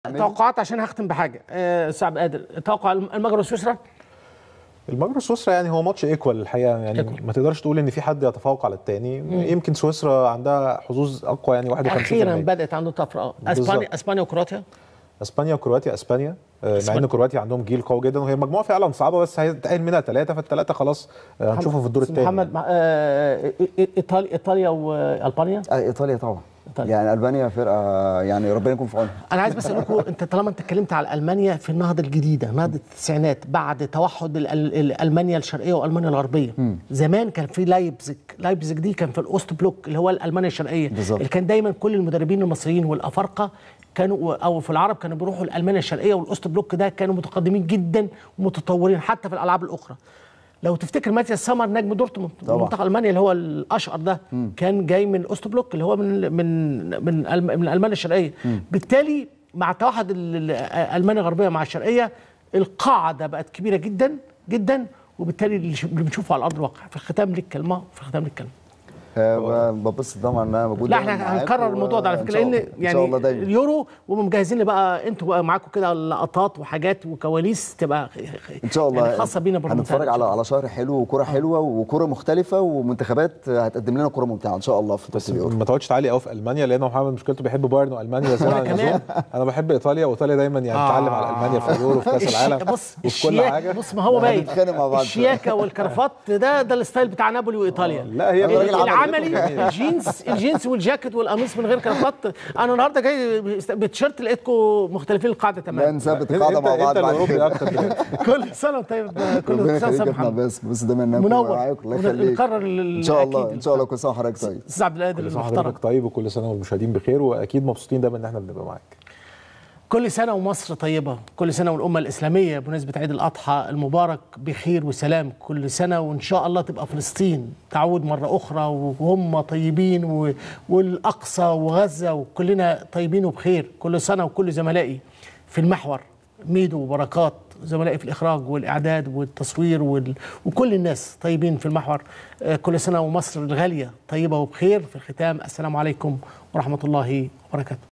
توقعات عشان هختم بحاجه آه، استاذ عبد القادر توقع المجر وسويسرا المجر وسويسرا يعني هو ماتش ايكوال الحقيقه يعني Equal. ما تقدرش تقول ان في حد يتفوق على التاني يمكن سويسرا عندها حظوظ اقوى يعني 51% اخيرا بدات عنده طفره اسبانيا بالظبط. اسبانيا وكرواتيا اسبانيا وكرواتيا اسبانيا آه، مع إسبانيا. ان كرواتيا عندهم جيل قوي جدا وهي مجموعه فعلا صعبه بس هيتأهل منها ثلاثه فالثلاثه خلاص آه، هنشوفهم في الدور أستاذ الثاني محمد مع- آه، ايطاليا ايطاليا والبانيا آه، ايطاليا طبعا إيطاليا. يعني البانيا فرقه يعني ربنا يكون في عونها انا عايز بس اقول لكم انت طالما انت اتكلمت على المانيا في النهضه الجديده نهضه التسعينات بعد توحد ال- ال- المانيا الشرقيه والمانيا الغربيه زمان كان في لايبزيج لايبزيج دي كان في الاوست بلوك اللي هو المانيا الشرقيه بالظبط. اللي كان دايما كل المدربين المصريين والافارقه كانوا او في العرب كانوا بيروحوا الالمانيا الشرقيه والاوست بلوك ده كانوا متقدمين جدا ومتطورين حتى في الالعاب الاخرى لو تفتكر ماتياس سامر نجم دورتموند طبعا. منتخب المانيا اللي هو الاشقر ده كان جاي من اوست بلوك اللي هو من من من ألم- من المانيا الشرقيه بالتالي مع توحد ال- ال- المانيا الغربيه مع الشرقيه القاعده بقت كبيره جدا جدا وبالتالي اللي ش- اللي بنشوفه على ارض الواقع في الختام ليك كلمه في الختام ليك كلمه آه، ببص طبعا ان انا موجود لا دايماً احنا معاكم، هنكرر الموضوع ده على وإن فكره شاء لان الله- ان يعني شاء الله دايما اليورو ومجهزين لي بقى انتوا بقى معاكم كده لقطات وحاجات وكواليس تبقى ان شاء الله يعني خاصه بينا بالمنتخب. هنتفرج على على شهر حلو وكره حلوه وكره مختلفه ومنتخبات هتقدم لنا كره ممتعه ان شاء الله في بس بطوله اليورو ما تقعدش تعلي قوي في المانيا لان محمد مشكلته بيحب بايرن والمانيا زي وأنا ما انا كمان. نزوم. انا بحب ايطاليا وايطاليا دايما يعني بتتعلم على المانيا في اليورو في كاس الش- العالم بص وفي كل الشياكة- حاجه بص ما هو باين هنتخانق مع بعض. الشياكه والكرافات ده ده الستايل بتاع نابولي وايطاليا لا هي أنا راجل عملي. العملي الجينز الجينز والجاكيت والقميص من غير كرافات انا النهارده جاي بتشيرت لقيتكم مختلفين القاعده لا تماما نثبت انت القاعده مع انت بعض بعد الاوروبي كده اكتر كده كل سنه وانت طيب كل ربنا سنه يخليك وانت يا محمد بس بس دايما نكون منور. معاك الله يخليك ونكرر ان شاء الله الأكيد. ان شاء الله كل سنه وحضرتك طيب استاذ عبد القادر كل سنه المحترم وحضرتك طيب وكل سنه والمشاهدين بخير واكيد مبسوطين دايما ان احنا بنبقى معاك كل سنة ومصر طيبة كل سنة والأمة الإسلامية بمناسبة عيد الأضحى المبارك بخير وسلام كل سنة وإن شاء الله تبقى فلسطين تعود مرة أخرى وهم طيبين و- والأقصى وغزة وكلنا طيبين وبخير كل سنة وكل زملائي في المحور ميدو وبركات زملائي في الإخراج والإعداد والتصوير وال... وكل الناس طيبين في المحور آه، كل سنة ومصر الغالية طيبة وبخير في الختام السلام عليكم ورحمة الله وبركاته